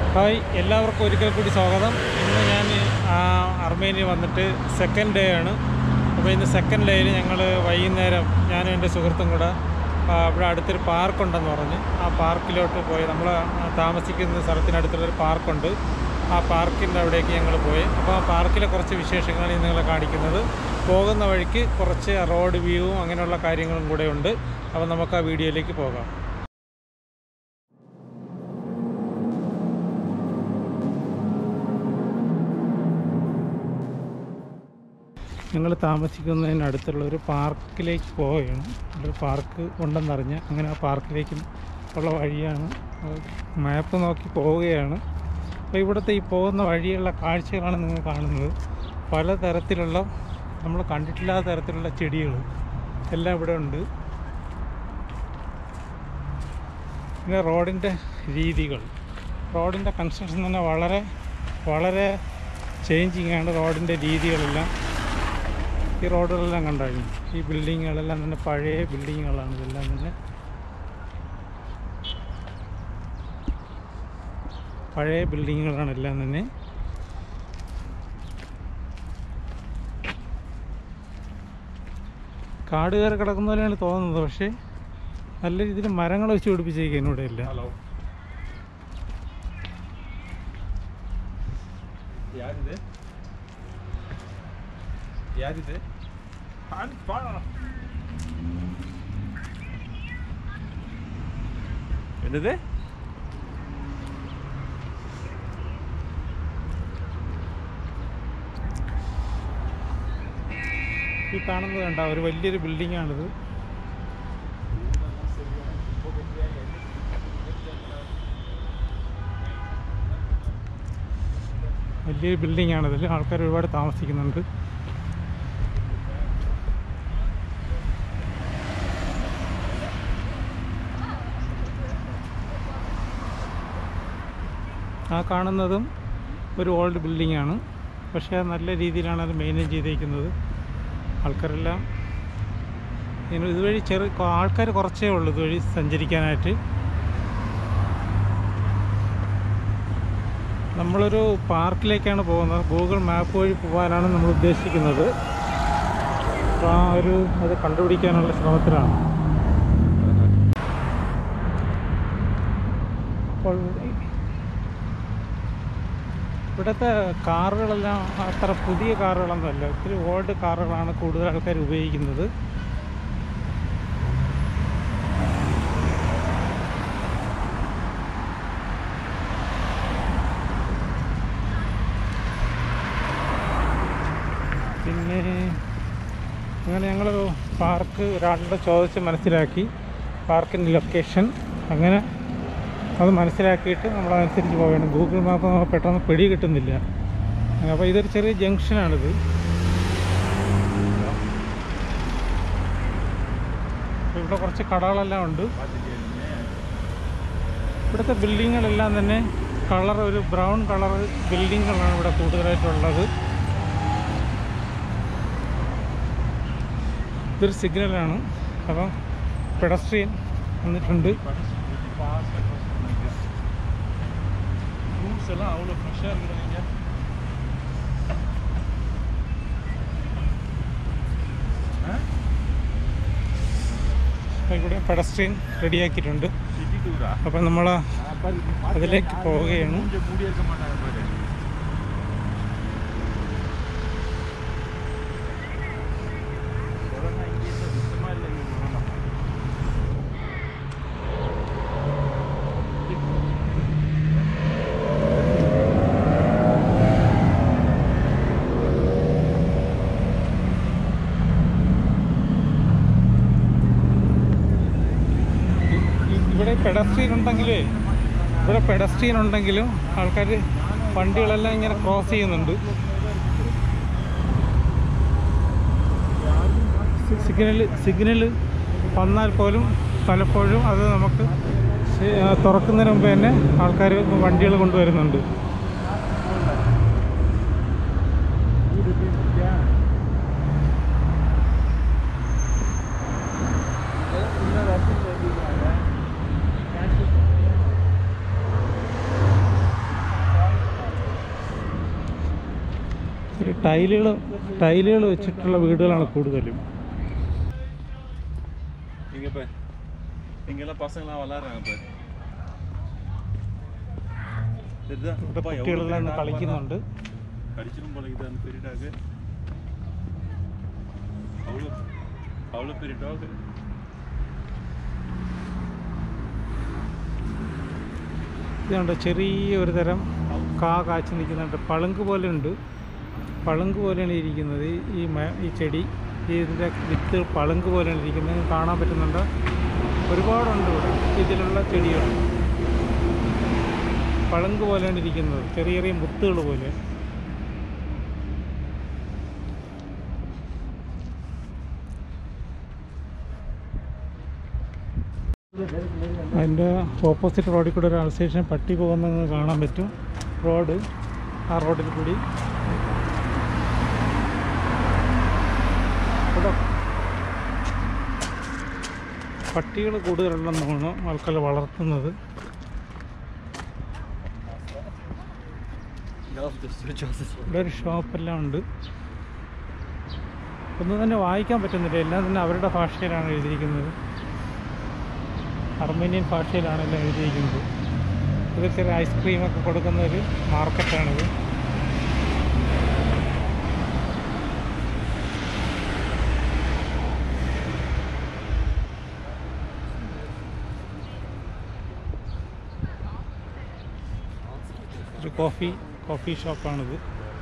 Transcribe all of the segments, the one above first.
Hi എല്ലാവർക്കും ഒരിക്കൽ കൂടി സ്വാഗതം ഇന്ന് ഞാൻ ആ, അർമേനിയ വന്നിട്ട് സെക്കൻഡ് ഡേ ആണ് അപ്പോൾ ഇന്ന് സെക്കൻഡ് ഡേയിൽ ഞങ്ങൾ വൈകുന്നേരം ഞാനും എൻ്റെ സുഹൃത്തും കൂടെ ആ, ഇവിടെ അടുത്തൊരു പാർക്കുണ്ടെന്ന് പറഞ്ഞ് ആ പാർക്കിലോട്ട് പോയി നമ്മൾ താമസിക്കുന്ന സ്ഥലത്തിനടുത്തുള്ളൊരു പാർക്കുണ്ട് ആ പാർക്കിൻ്റെ അവിടേക്ക് ഞങ്ങൾ പോയി അപ്പോൾ ആ പാർക്കിലെ കുറച്ച് വിശേഷങ്ങളാണ് ഇന്ന് നിങ്ങളെ കാണിക്കുന്നത് പോകുന്ന വഴിക്ക് കുറച്ച് റോഡ് വ്യൂവും അങ്ങനെയുള്ള കാര്യങ്ങളും കൂടെ ഉണ്ട് അപ്പോൾ നമുക്ക് ആ വീഡിയോയിലേക്ക് പോകാം ഞങ്ങൾ താമസിക്കുന്നതിന് അടുത്തുള്ള ഒരു പാർക്കിലേക്ക് പോവുകയാണ് ഒരു പാർക്ക് ഉണ്ടെന്നറിഞ്ഞ് അങ്ങനെ ആ പാർക്കിലേക്ക് ഉള്ള വഴിയാണ് മാപ്പ് നോക്കി പോവുകയാണ് അപ്പോൾ ഇവിടുത്തെ ഈ പോകുന്ന വഴിയുള്ള കാഴ്ചകളാണ് നിങ്ങൾ കാണുന്നത് പലതരത്തിലുള്ള നമ്മൾ കണ്ടിട്ടില്ലാത്ത തരത്തിലുള്ള ചെടികൾ എല്ലാം ഇവിടെ ഉണ്ട് പിന്നെ റോഡിൻ്റെ രീതികൾ റോഡിൻ്റെ കൺസ്ട്രക്ഷൻ തന്നെ വളരെ വളരെ ചേഞ്ചിങ് ആണ് റോഡിൻ്റെ രീതികളെല്ലാം ഈ റോഡുകളെല്ലാം കണ്ടായിരുന്നു ഈ ബിൽഡിങ്ങുകളെല്ലാം തന്നെ പഴയ ബിൽഡിങ്ങുകളാണ് ഇതെല്ലാം തന്നെ പഴയ ബിൽഡിങ്ങുകളാണ് എല്ലാം തന്നെ കാട് കയറി കിടക്കുന്ന പോലെയാണ് തോന്നുന്നത് പക്ഷേ നല്ല രീതിയിൽ മരങ്ങൾ വെച്ച് പിടിപ്പിച്ചേക്കും ഇവിടെ ഇല്ല ഹലോ ಯಾರಿದೆ ಯಾರಿದೆ என்னது ഈ കാണുന്നത് കണ്ട ഒരു വലിയൊരു ബിൽഡിങ്ങാണിത് വലിയൊരു ബിൽഡിംഗ് ആണ് ഇതിൽ ആൾക്കാർ ഒരുപാട് താമസിക്കുന്നുണ്ട് ആ കാണുന്നതും ഒരു ഓൾഡ് ബിൽഡിംഗ് ആണ് പക്ഷേ അത് നല്ല രീതിയിലാണ് അത് മെയിൻറ്റെയിൻ ചെയ്തേക്കുന്നത് ആൾക്കാരെല്ലാം ഇങ്ങനെ ഇതുവഴി ചെറു ആൾക്കാർ കുറച്ചേ ഉള്ളൂ ഇതുവഴി സഞ്ചരിക്കാനായിട്ട് നമ്മളൊരു പാർക്കിലേക്കാണ് പോകുന്നത് ഗൂഗിൾ മാപ്പ് വഴി പോകാനാണ് നമ്മൾ ഉദ്ദേശിക്കുന്നത് അപ്പോൾ ആ ഒരു അത് കണ്ടുപിടിക്കാനുള്ള ശ്രമത്തിലാണ് അപ്പോൾ ഇവിടുത്തെ കാറുകളെല്ലാം അത്ര പുതിയ കാറുകളൊന്നുമല്ല ഒത്തിരി ഓൾഡ് കാറുകളാണ് കൂടുതൽ ആൾക്കാർ ഉപയോഗിക്കുന്നത് പിന്നെ അങ്ങനെ ഞങ്ങൾ പാർക്ക് ഒരാളുടെ ചോദിച്ച് മനസ്സിലാക്കി പാർക്കിൻ്റെ ലൊക്കേഷൻ അങ്ങനെ അത് മനസ്സിലാക്കിയിട്ട് നമ്മളതനുസരിച്ച് പോവുകയാണ് ഗൂഗിൾ മാപ്പ് നമുക്ക് പെട്ടെന്ന് പിടി കിട്ടുന്നില്ല അപ്പോൾ ഇതൊരു ചെറിയ ജംഗ്ഷനാണിത് അപ്പോൾ ഇവിടെ കുറച്ച് കടകളെല്ലാം ഉണ്ട് ഇവിടുത്തെ ബിൽഡിങ്ങുകളെല്ലാം തന്നെ കളർ ഒരു ബ്രൗൺ കളർ ബിൽഡിങ്ങുകളാണ് ഇവിടെ കൂടുതലായിട്ടുള്ളത് ഇതൊരു സിഗ്നലാണ് അപ്പം പെഡസ്ട്രിയൻ വന്നിട്ടുണ്ട് ರೂಮ್ಸ್ ಎಲ್ಲ ಅವಳು ಫ್ರೆಶ್ ಆಗಿರೋಂಗೆ അപ്പോൾ ഇവിടെ പെഡസ്ട്രിയൻ റെഡിയാക്കിയിട്ടുണ്ട് ಸಿಟಿ ದೂರ അപ്പം നമ്മൾ അതിലേക്ക് പോവുകയാണ് ಮೂಡಿ ಇರ್ಕ ಮಾಟಾಗ ಬಾರೆ ಕೊರೋನಾ ಹಿಂಗೆ ಉತ್ತಮ ಇಲ್ಲ ನೀವು ನೋಡೋಣ ഇ- ഇവിടെ പെഡസ്ട്രിയൻ ഉണ്ടെങ്കിലേ ഇവിടെ പെഡസ്ട്രിയൻ ഉണ്ടെങ്കിലും ആൾക്കാർ വണ്ടികളെല്ലാം ഇങ്ങനെ ക്രോസ് ചെയ്യുന്നുണ്ട് സിഗ്നൽ സിഗ്നൽ വന്നാൽ പോലും പലപ്പോഴും അത് നമുക്ക് ശ- ആ, തുറക്കുന്നതിന് മുമ്പ് തന്നെ ആൾക്കാർ വണ്ടികൾ കൊണ്ടുവരുന്നുണ്ട് ടൈലുകൾ ടൈലുകൾ വെച്ചിട്ടുള്ള വീടുകളാണ് കൂടുതലും இங்க பாரு இங்கெல்லாம் பசங்களாம் விளாட்றாங்க பாரு தெரியுதா ഇവിടെ அப்பா, எவ்வளவு കുട്ടികളെല്ലാം பெரிய ഇന്ന് dog കളിക്കുന്നുണ്ട് பாரு. கடிச்சிடும் போல இது அந்த பெரிய டாக் அவ்வளோ அவ்வளோ பெரிய டாக் ഇതുണ്ട് ചെറിയ ഒരു തരം കാ കാച്ചി നിൽക്കുന്നുണ്ട് പളുങ്ക് പോലെ ഉണ്ട് പളുങ്ക് പോലെയാണ് ഇരിക്കുന്നത് ഈ- ഈ മ- ഈ ചെടി ഈ ഇതിൻ്റെ വിത്ത് പളുങ്ക് പോലെയാണ് ഇരിക്കുന്നത് നിങ്ങൾക്ക് കാണാൻ പറ്റുന്നുണ്ട് ഒരുപാടുണ്ട് ഇവിടെ ഇതിലുള്ള ചെടികൾ പളുങ്ക് പോലെയാണ് ഇരിക്കുന്നത് ചെറിയ ചെറിയ മുത്തുകൾ പോലെ അതിൻ്റെ ഓപ്പോസിറ്റ് റോഡിൽ കൂടെ ഒരു അൾസേഷൻ പട്ടി പോകുന്നത് കാണാൻ പറ്റും റോഡ് ആ റോഡിൽ കൂടി ഇവിടെ പട്ടികൾ കൂടുതലുണ്ടെന്ന് തോന്നുന്നു ആൾക്കാർ വളർത്തുന്നത് ഇവിടെ ഒരു ഷോപ്പെല്ലാം ഉണ്ട് ഒന്നും തന്നെ വായിക്കാൻ പറ്റുന്നില്ല എല്ലാം തന്നെ അവരുടെ ഭാഷയിലാണ് എഴുതിയിരിക്കുന്നത് അർമേനിയൻ ഭാഷയിലാണ് എല്ലാം എഴുതിയിരിക്കുന്നത് ഇത് ചെറിയ ഐസ്ക്രീമൊക്കെ കൊടുക്കുന്ന ഒരു മാർക്കറ്റാണിത് ഒരു കോഫി കോഫി ഷോപ്പാണിത്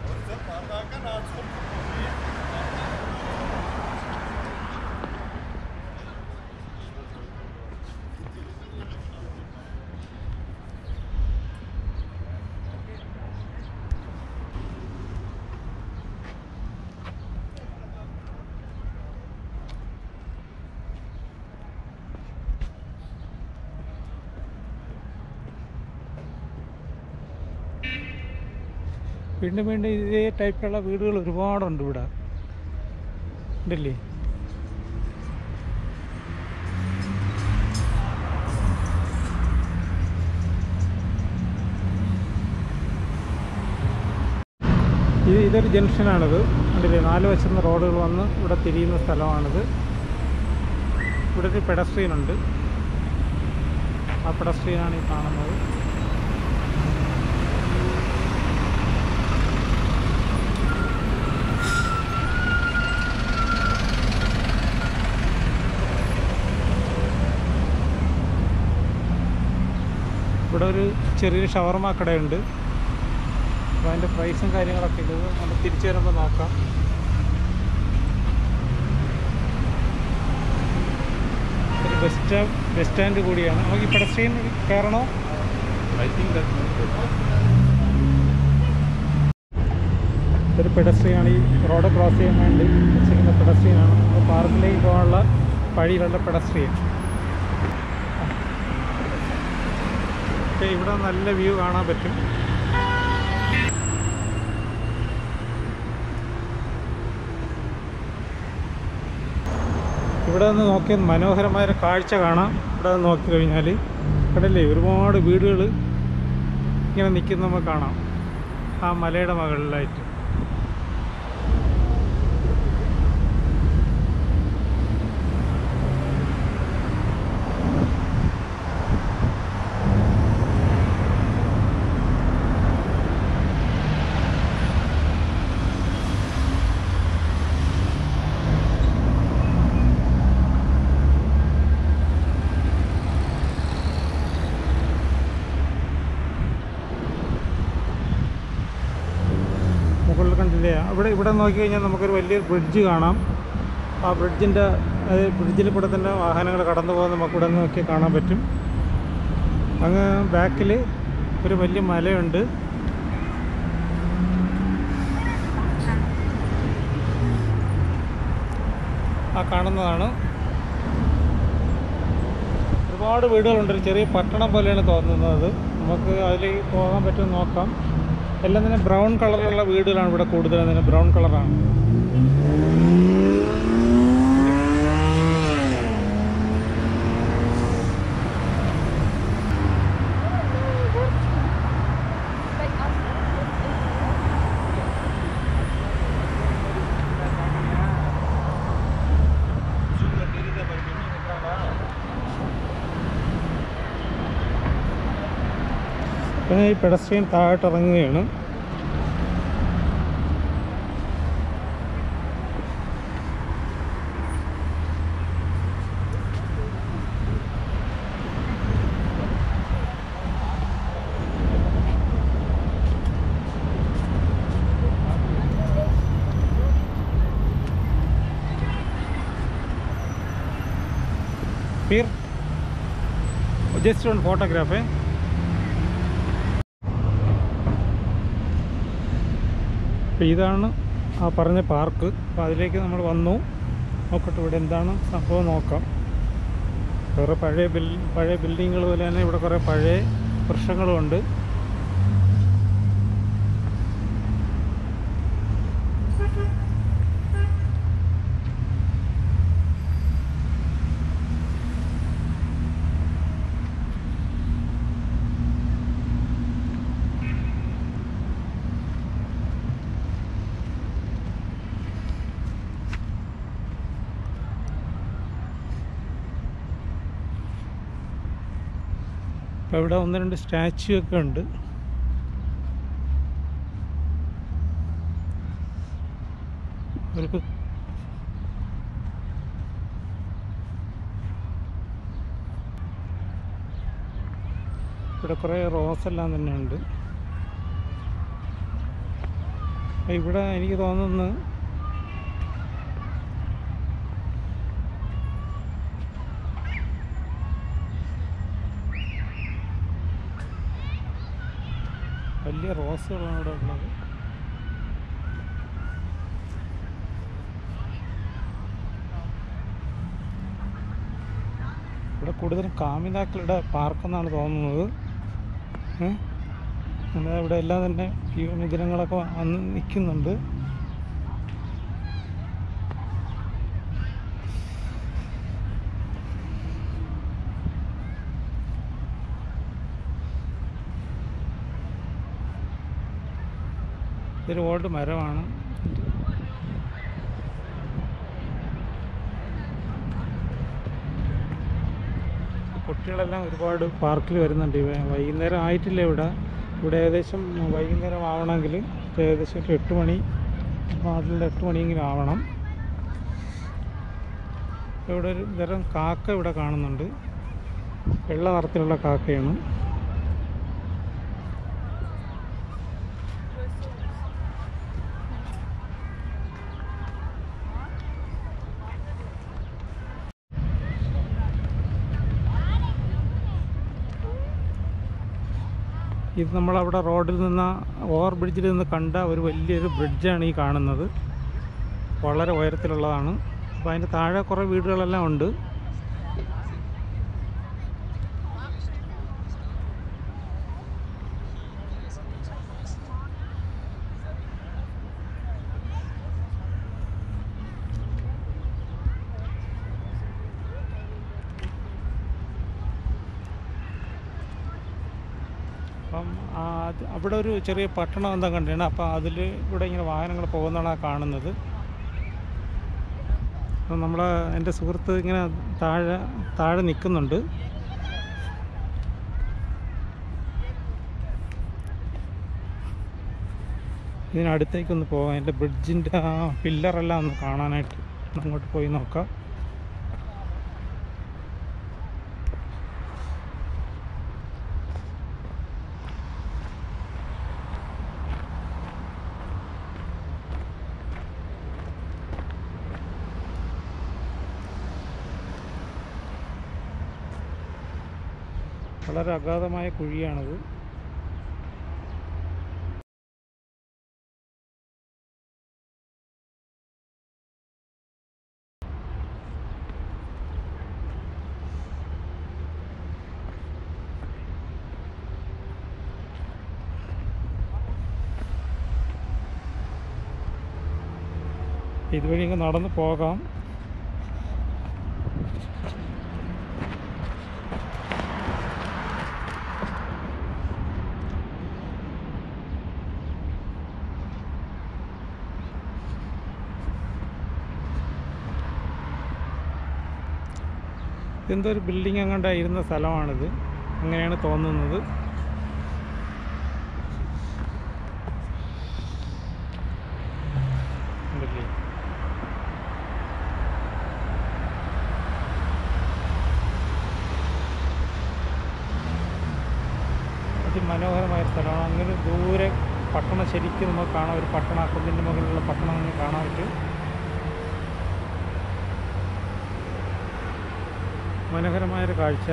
വീണ്ടും വീണ്ടും ഇതേ ടൈപ്പിലുള്ള വീടുകൾ ഒരുപാടുണ്ട് ഇവിടെ ഉണ്ടല്ലേ ഇത് ഇതൊരു ജംഗ്ഷനാണിത് കണ്ടില്ലേ നാല് വശത്തുനിന്ന് റോഡുകൾ വന്ന് ഇവിടെ തിരിയുന്ന സ്ഥലമാണിത് ഇവിടെ ഒരു പെഡസ്ട്രിയൻ ഉണ്ട് ആ പെഡസ്ട്രിയനാണ് ഈ കാണുന്നത് ഇവിടെ ഒരു ചെറിയൊരു ഷവർമ കടയുണ്ട് അപ്പോൾ അതിൻ്റെ പ്രൈസും കാര്യങ്ങളൊക്കെ ഉണ്ട് ഇത് നമ്മൾ തിരിച്ചു വരുമ്പോൾ നോക്കാം ഒരു ബസ് സ്റ്റാൻഡ് ബസ് സ്റ്റാൻഡ് കൂടിയാണ് നമുക്ക് ഈ പെഡസ്ട്രിയൻ കയറണോ ஐ திங்க் தட் ഒരു പെഡസ്ട്രിയാണ് ഈ റോഡ് ക്രോസ് ചെയ്യാൻ വേണ്ടി വെച്ചിരിക്കുന്ന പെഡസ്ട്രിയനാണ് അപ്പോൾ പാർക്കിലേക്ക് പോകാനുള്ള വഴിയിലുള്ള പെഡസ്ട്രിയൻ ഓക്കെ ഇവിടെ നല്ല വ്യൂ കാണാൻ പറ്റും ഇവിടെ നിന്ന് നോക്കിയാൽ മനോഹരമായ ഒരു കാഴ്ച കാണാം ഇവിടെ നിന്ന് നോക്കി കഴിഞ്ഞാൽ കടല്ലേ ഒരുപാട് വീടുകൾ ഇങ്ങനെ നിൽക്കുന്ന നമുക്ക് കാണാം ആ മലയുടെ മുകളിലായിട്ട് മുകളിൽ കണ്ടില്ലേ അവിടെ ഇവിടെ നോക്കിക്കഴിഞ്ഞാൽ നമുക്കൊരു വലിയൊരു ബ്രിഡ്ജ് കാണാം ആ ബ്രിഡ്ജിൻ്റെ അത് ബ്രിഡ്ജിൽ കൂടെ തന്നെ വാഹനങ്ങൾ കടന്നു പോകുന്ന നമുക്ക് ഇവിടെ നിന്ന് നോക്കി കാണാൻ പറ്റും അങ്ങ് ബാക്കിൽ ഒരു വലിയ മലയുണ്ട് ആ കാണുന്നതാണ് ഒരുപാട് വീടുകളുണ്ട് ഒരു ചെറിയ പട്ടണം പോലെയാണ് തോന്നുന്നത് നമുക്ക് അതിലേക്ക് പോകാൻ പറ്റുമോ നോക്കാം എല്ലാം തന്നെ ബ്രൗൺ കളറിലുള്ള വീടുകളാണ് ഇവിടെ കൂടുതലും തന്നെ ബ്രൗൺ കളറാണ് ഇവിടെ ഈ പെഡസ്ട്രിയൻ താഴോട്ട് ഇറങ്ങുകയാണ് Here, just one photograph. Eh? അപ്പോൾ ഇതാണ് ആ പറഞ്ഞ പാർക്ക് അപ്പോൾ അതിലേക്ക് നമ്മൾ വന്നു നോക്കട്ടെ ഇവിടെ എന്താണ് സംഭവം നോക്കാം കുറേ പഴയ ബിൽ പഴയ ബിൽഡിങ്ങുകൾ പോലെ തന്നെ ഇവിടെ കുറേ പഴയ വൃക്ഷങ്ങളുമുണ്ട് അപ്പോൾ ഇവിടെ ഒന്ന് രണ്ട് സ്റ്റാച്ചു ഒക്കെ ഉണ്ട് അവർക്ക് ഇവിടെ കുറേ റോസ് എല്ലാം തന്നെ ഉണ്ട് അപ്പോൾ ഇവിടെ എനിക്ക് തോന്നുന്നു വലിയ റോസുകളാണ് ഇവിടെ ഉള്ളത് ഇവിടെ കൂടുതലും കാമിതാക്കളുടെ പാർക്കെന്നാണ് തോന്നുന്നത് ഏ? എന്നാ ഇവിടെ എല്ലാം തന്നെ ജീവനിജനങ്ങളൊക്കെ വന്ന് നിൽക്കുന്നുണ്ട് ഇതൊരു ഓൾഡ് മരമാണ് കുട്ടികളെല്ലാം ഒരുപാട് പാർക്കിൽ വരുന്നുണ്ട് ഇവ വൈകുന്നേരം ആയിട്ടില്ല ഇവിടെ ഇവിടെ ഏകദേശം വൈകുന്നേരം ആവണമെങ്കിൽ ഏകദേശം ഒരു എട്ട് മണി അപ്പോൾ അതിൽ എട്ട് മണിയെങ്കിലും ആവണം ഇവിടെ ഒരു തരം കാക്ക ഇവിടെ കാണുന്നുണ്ട് വെള്ള നിറത്തിലുള്ള കാക്കയാണ് ഇത് നമ്മളവിടെ റോഡിൽ നിന്ന് ഓവർ ബ്രിഡ്ജിൽ നിന്ന് കണ്ട ഒരു വലിയൊരു ബ്രിഡ്ജാണ് ഈ കാണുന്നത് വളരെ ഉയരത്തിലുള്ളതാണ് അപ്പോൾ അതിൻ്റെ താഴെ കുറേ വീടുകളെല്ലാം ഉണ്ട് അപ്പം ആ അത് അവിടെ ഒരു ചെറിയ പട്ടണം എന്താ കണ്ടിട്ടുണ്ട് അപ്പോൾ അതിൽ ഇവിടെ ഇങ്ങനെ വാഹനങ്ങൾ പോകുന്നതാണ് ആ കാണുന്നത് അപ്പം നമ്മൾ എൻ്റെ സുഹൃത്ത് ഇങ്ങനെ താഴെ താഴെ നിൽക്കുന്നുണ്ട് ഇതിനടുത്തേക്കൊന്ന് പോകാം എൻ്റെ ബ്രിഡ്ജിൻ്റെ ആ പില്ലറെല്ലാം ഒന്ന് കാണാനായിട്ട് ഒന്ന് അങ്ങോട്ട് പോയി നോക്കാം വളരെ അഗാധമായ കുഴിയാണത് ഇതുവഴി ഇങ്ങ് നടന്ന് പോകാം എന്തോ ഒരു ബിൽഡിംഗ് അങ്ങോട്ട് ഇരുന്ന സ്ഥലമാണിത് അങ്ങനെയാണ് തോന്നുന്നത് ദൂരെ പട്ടണം ശരിക്കും നമുക്ക് കാണാം ഒരു പട്ടണം ആ കുന്നിൻ്റെ മുകളിലുള്ള പട്ടണം നമുക്ക് കാണാൻ പറ്റും മനോഹരമായൊരു കാഴ്ച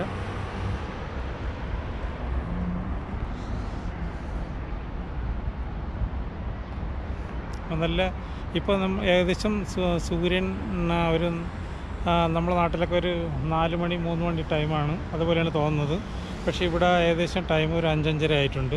അപ്പോൾ നല്ല ഇപ്പോൾ നമ്മ ഏകദേശം സു- സൂര്യൻ ആ, ഒരു ആ, നമ്മുടെ നാട്ടിലൊക്കെ ഒരു നാല് മണി മൂന്ന് മണി ടൈമാണ് അതുപോലെയാണ് തോന്നുന്നത് പക്ഷേ ഇവിടെ ഏകദേശം ടൈം ഒരു അഞ്ചഞ്ചര ആയിട്ടുണ്ട്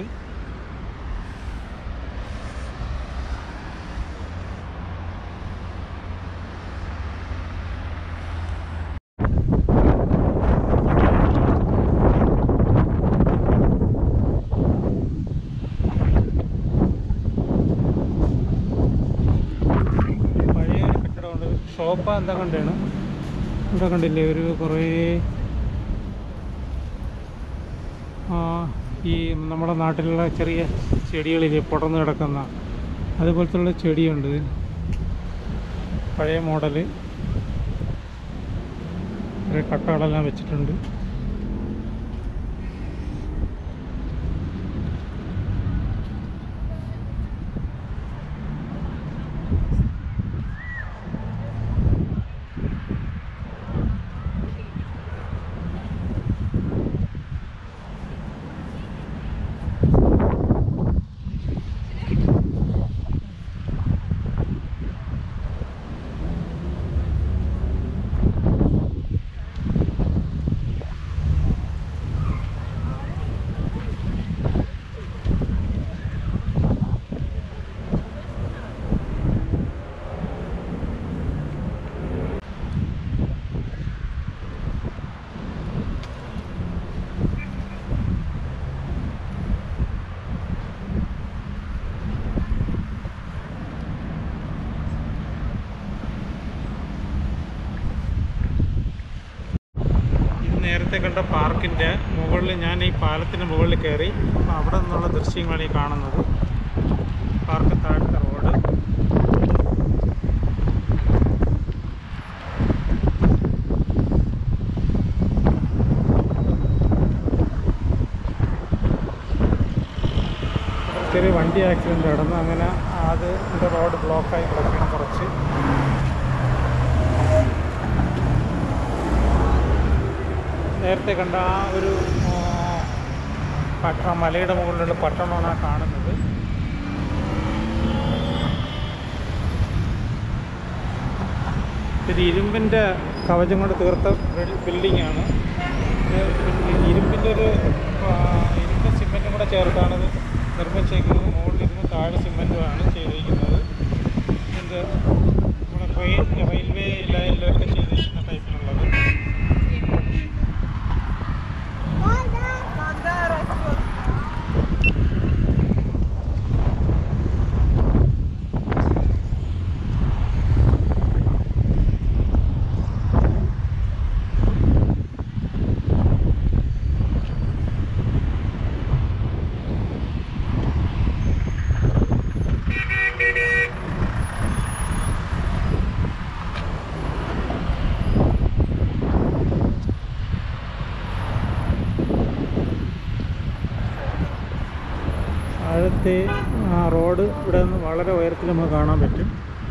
പഴയ ഒരു കെട്ടിടമുണ്ട് ഷോപ്പ് എന്താ കണ്ടാണ് ഇവിടെ കണ്ടില്ലേ ഒരു കുറേ ആ, ഈ നമ്മുടെ നാട്ടിലുള്ള ചെറിയ ചെടികളില്ലേ പുടർന്ന് കിടക്കുന്ന അതുപോലത്തുള്ള ചെടിയുണ്ട് പഴയ മോഡല് കുറേ കട്ടകളെല്ലാം വെച്ചിട്ടുണ്ട് ഇത് നേരത്തെ കണ്ട പാർക്കിൻ്റെ മുകളിൽ ഞാൻ ഈ പാലത്തിൻ്റെ മുകളിൽ കയറി അപ്പോൾ അവിടെ നിന്നുള്ള ദൃശ്യങ്ങളാണ് ഈ കാണുന്നത് പാർക്ക് താഴത്തെ റോഡ് ചെറിയ വണ്ടി ആക്സിഡൻറ്റ് നടന്നു അങ്ങനെ അത് ഇതിൻ്റെ റോഡ് ബ്ലോക്കായി കിടക്കുകയാണ് കുറച്ച് നേരത്തെ കണ്ട ആ ഒരു ആ, പട്ട മലയുടെ മുകളിലുള്ള പട്ടണമാണ് ആ കാണുന്നത് ഇത് ഇരുമ്പിൻ്റെ കവചം കൊണ്ട് തീർത്ത ബിൽഡിംഗ് ആണ് ഇത് ഇരുമ്പിൻ്റെ ഒരു ആ, ഇരുമ്പും സിമെൻറ്റും കൂടെ ചേർത്താണ് ഇത് നിർമ്മിച്ചേക്കുന്നത് മുകളിൽ ഇരുന്ന് താഴെ സിമെൻറ്റുമാണ് ചെയ്തിരിക്കുന്നത് ഇത് നമ്മുടെ ട്രെയിൻ റെയിൽവേ ലൈനിലൊക്കെ ചെയ്തിരിക്കുന്ന ടൈപ്പിലുള്ളത് താഴത്തെ ആ റോഡ് ഇവിടെ നിന്ന് വളരെ ഉയരത്തിൽ നമുക്ക് കാണാൻ പറ്റും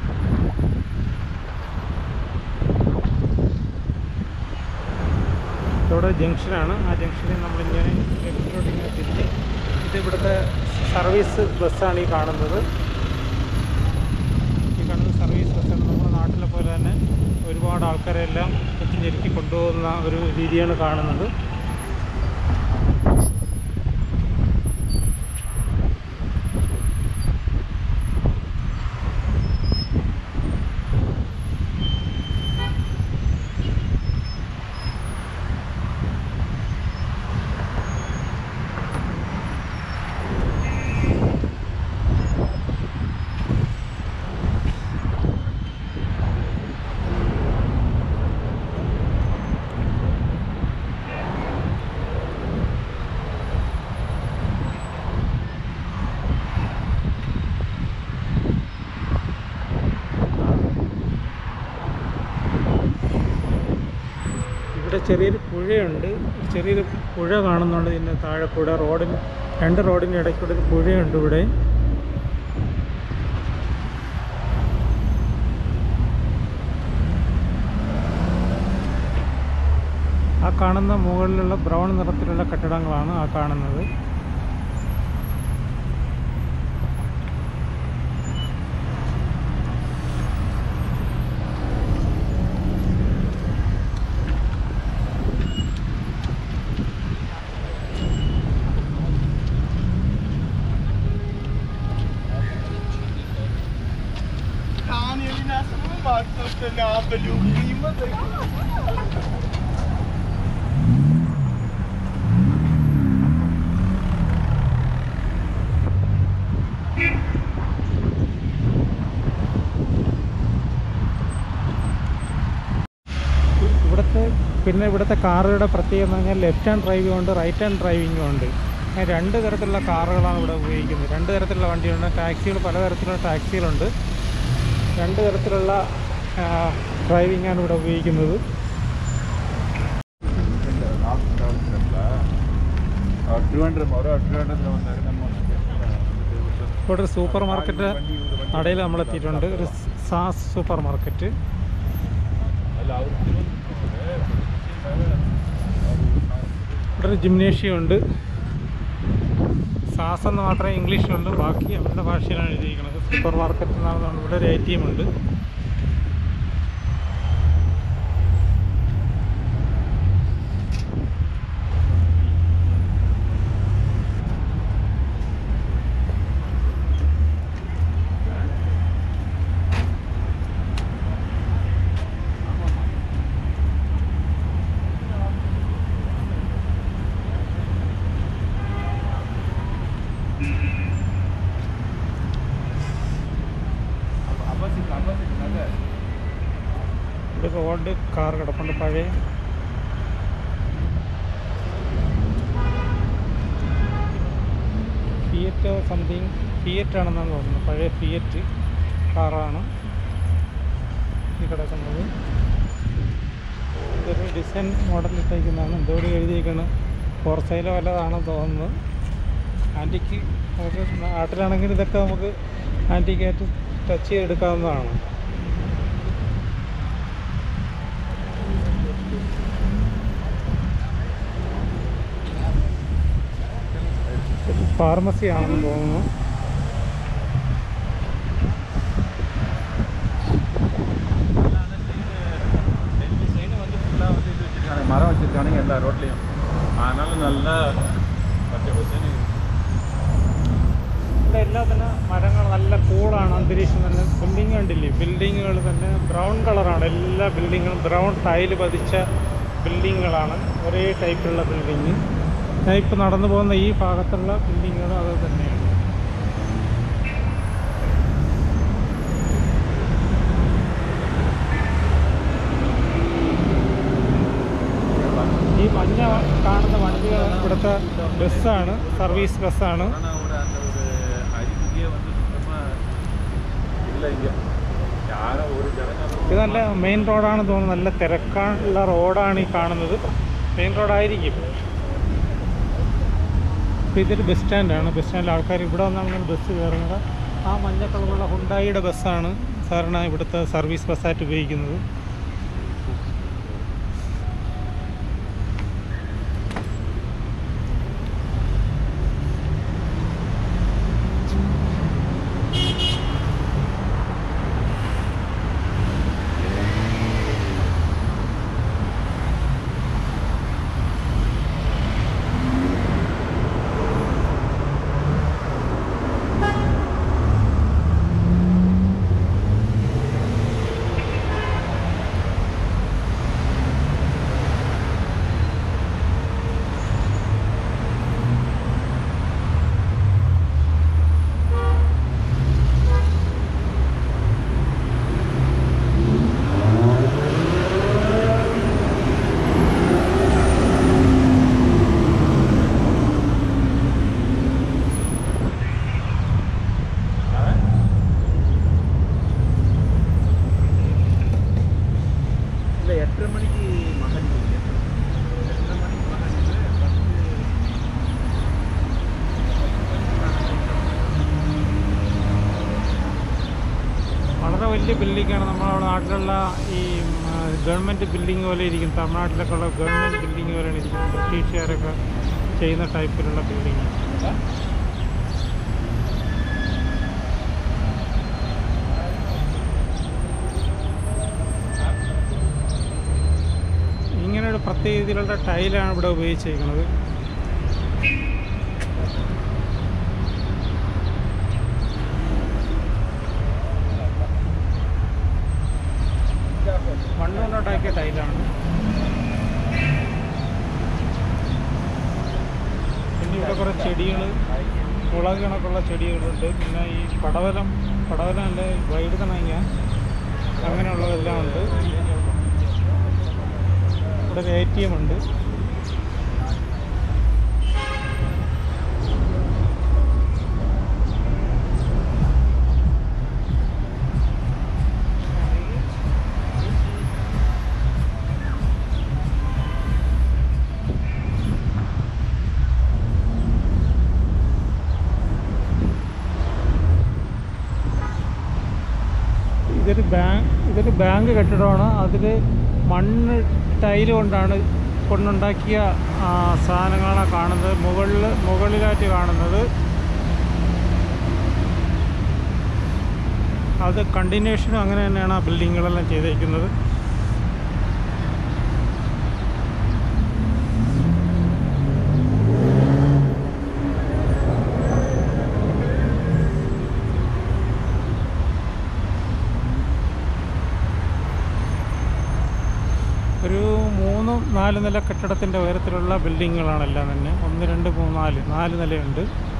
ഇവിടെ ജംഗ്ഷനാണ് ആ ജംഗ്ഷനിൽ നമ്മളിങ്ങനെ ലെഫ്റ്റിലോട്ട് ഇങ്ങനെ തിരിഞ്ഞ് ഇത് ഇവിടുത്തെ സർവീസ് ബസ്സാണ് ഈ കാണുന്നത് ഈ കാണുന്ന സർവീസ് ബസ്സാണ് നമ്മുടെ നാട്ടിലെ പോലെ തന്നെ ഒരുപാട് ആൾക്കാരെല്ലാം കുത്തിഞ്ഞെരുക്കി കൊണ്ടുപോകുന്ന ഒരു രീതിയാണ് കാണുന്നത് ഇവിടെ ചെറിയൊരു പുഴയുണ്ട് ചെറിയൊരു പുഴ കാണുന്നുണ്ട് ഇതിൻ്റെ താഴെ കൂടെ റോഡിന് രണ്ട് റോഡിൻ്റെ ഇടയ്ക്കൂടെ ഒരു പുഴയുണ്ട് ഇവിടെ ആ കാണുന്ന മുകളിലുള്ള ബ്രൗൺ നിറത്തിലുള്ള കെട്ടിടങ്ങളാണ് ആ കാണുന്നത് Kan jullie naast de markt of de nabeloek? Niemand ഇവിടുത്തെ പിന്നെ ഇവിടുത്തെ കാറുകളുടെ പ്രത്യേകത എന്ന് പറഞ്ഞാൽ ലെഫ്റ്റ് ഹാൻഡ് ഡ്രൈവിംഗ് ഉണ്ട് റൈറ്റ് ഹാൻഡ് ഡ്രൈവിംഗും ഉണ്ട് അങ്ങനെ രണ്ട് തരത്തിലുള്ള കാറുകളാണ് ഇവിടെ ഉപയോഗിക്കുന്നത് രണ്ട് തരത്തിലുള്ള വണ്ടിയുണ്ട് ടാക്സികൾ പലതരത്തിലുള്ള ടാക്സികളുണ്ട് രണ്ട് തരത്തിലുള്ള ഡ്രൈവിംഗാണ് ഇവിടെ ഉപയോഗിക്കുന്നത് ട്രിവാൻഡ്രം ഓരോ ട്രിവാൻഡ്രത്തിൽ വന്നാൽ നമ്മൾ ഇവിടെ ഒരു സൂപ്പർ മാർക്കറ്റ് നടയിൽ നമ്മൾ എത്തിയിട്ടുണ്ട് ഒരു സാസ് സൂപ്പർ മാർക്കറ്റ് അല്ല അവർ ഇവിടെ ഒരു ജിംനേഷ്യം ഉണ്ട് സാസ് എന്ന് മാത്രമേ ഇംഗ്ലീഷിലുള്ളൂ ബാക്കി അവരുടെ ഭാഷയിലാണ് എഴുതിയിരിക്കുന്നത് സൂപ്പർ മാർക്കറ്റ് എന്നാണ് ഇവിടെ ഒരു എ ടി എം ഉണ്ട് ഇവിടെ റോഡ് കാർ കിടപ്പുണ്ട് പഴയ ഫിയറ്റ് സംതിങ് ഫിയറ്റ് ആണെന്നാണ് തോന്നുന്നത് പഴയ ഫിയറ്റ് കാറാണ് ഈ കിടക്കുന്നത് ഇതൊരു ഡിസൈൻ മോഡൽ ഇട്ടേക്കുന്നതാണ് എന്തോ ഒരു എഴുതിയേക്കാണ് ഫോർ സൈലോ വല്ലതാണെന്ന് തോന്നുന്നത് ആൻറ്റിക്ക് നമുക്ക് നാട്ടിലാണെങ്കിൽ ഇതൊക്കെ നമുക്ക് ആൻറ്റിക്കായിട്ട് ടച്ച് ചെയ്തെടുക്കാവുന്നതാണ് ഫാർമസി ആണെന്ന് തോന്നുന്നു வந்து ஃபுல்லாக வந்து இது வச்சிருக்காங்க மரம் வச்சிருக்கானுங்க எல்லா ரோட்லேயும் அதனால நல்லா பச்சை பச்சைன்னு ഇവിടെ എല്ലാം തന്നെ മരങ്ങൾ നല്ല കൂളാണ് അന്തരീക്ഷം തന്നെ ബിൽഡിംഗ് കണ്ടില്ലേ ബിൽഡിങ്ങുകൾ തന്നെ ബ്രൗൺ കളറാണ് എല്ലാ ബിൽഡിങ്ങുകളും ബ്രൗൺ ടൈല് പതിച്ച ബിൽഡിങ്ങുകളാണ് ഒരേ ടൈപ്പിലുള്ള ബിൽഡിങ് ഞാൻ ഇപ്പോൾ നടന്നു പോകുന്ന ഈ ഭാഗത്തുള്ള ബിൽഡിങ്ങുകളും അത് തന്നെയാണ് ഈ മഞ്ഞ കാണുന്ന വണ്ടികൾ ഇവിടുത്തെ ബസ്സാണ് സർവീസ് ബസ്സാണ് கொரோனாவோட அந்த ஒரு அறிகுறியே வந்து சுத்தமாக இல்லை இங்கே யாரும் ஒரு ஜனங்களும் ഇത് നല്ല മെയിൻ റോഡാണെന്ന് തോന്നുന്നു നല്ല തിരക്കുള്ള റോഡാണ് ഈ കാണുന്നത് മെയിൻ റോഡായിരിക്കും അപ്പോൾ ഇതൊരു ബസ് സ്റ്റാൻഡാണ് ബസ് സ്റ്റാൻഡിൽ ആൾക്കാർ ഇവിടെ വന്നാണ് ബസ് കയറുന്നത് ആ മഞ്ഞ കളറുള്ള ഹുണ്ടായിയുടെ ബസ്സാണ് സാധാരണ ഇവിടുത്തെ സർവീസ് ബസ്സായിട്ട് ഉപയോഗിക്കുന്നത് വലിയ ബിൽഡിങ്ങാണ് നമ്മുടെ നാട്ടിലുള്ള ഈ ഗവൺമെൻറ് ബിൽഡിംഗ് പോലെ ഇരിക്കും തമിഴ്നാട്ടിലൊക്കെ ഉള്ള ഗവൺമെൻറ് ബിൽഡിംഗ് പോലെയാണ് ഇരിക്കുന്നത് ബ്രിട്ടീഷുകാരൊക്കെ ചെയ്യുന്ന ടൈപ്പിലുള്ള ബിൽഡിങ് ഇങ്ങനെ ഒരു പ്രത്യേക രീതിയിലുള്ള ടൈലാണ് ഇവിടെ ഉപയോഗിച്ചിരിക്കുന്നത് മണ്ണുകൊണ്ടുണ്ടാക്കിയ ടൈലാണ് പിന്നെ ഇവിടെ കുറേ ചെടികൾ മുളക് കണക്കുള്ള ചെടികളുണ്ട് പിന്നെ ഈ പടവലം പടവലം അല്ല വൈദ്യുതനങ്ങ അങ്ങനെയുള്ളതെല്ലാം ഉണ്ട് ഇവിടെ ഒരു എ ടി എം ഉണ്ട് ഇതൊരു ബാങ്ക് ഇതൊരു ബാങ്ക് കെട്ടിടമാണ് അതിൽ മണ്ണ് ടൈല് കൊണ്ടാണ് കൊണ്ടുണ്ടാക്കിയ ആ, സാധനങ്ങളാണ് കാണുന്നത് മുകളിൽ മുകളിലായിട്ട് കാണുന്നത് അത് കണ്ടിന്യൂഷനും അങ്ങനെ തന്നെയാണ് ആ ബിൽഡിങ്ങുകളെല്ലാം ചെയ്തേക്കുന്നത് ഒരു മൂന്ന് നാല് നില കെട്ടിടത്തിൻ്റെ ഉയരത്തിലുള്ള ബിൽഡിങ്ങുകളാണെല്ലാം തന്നെ ഒന്ന് രണ്ട് മൂന്ന് നാല് നാല് നിലയുണ്ട്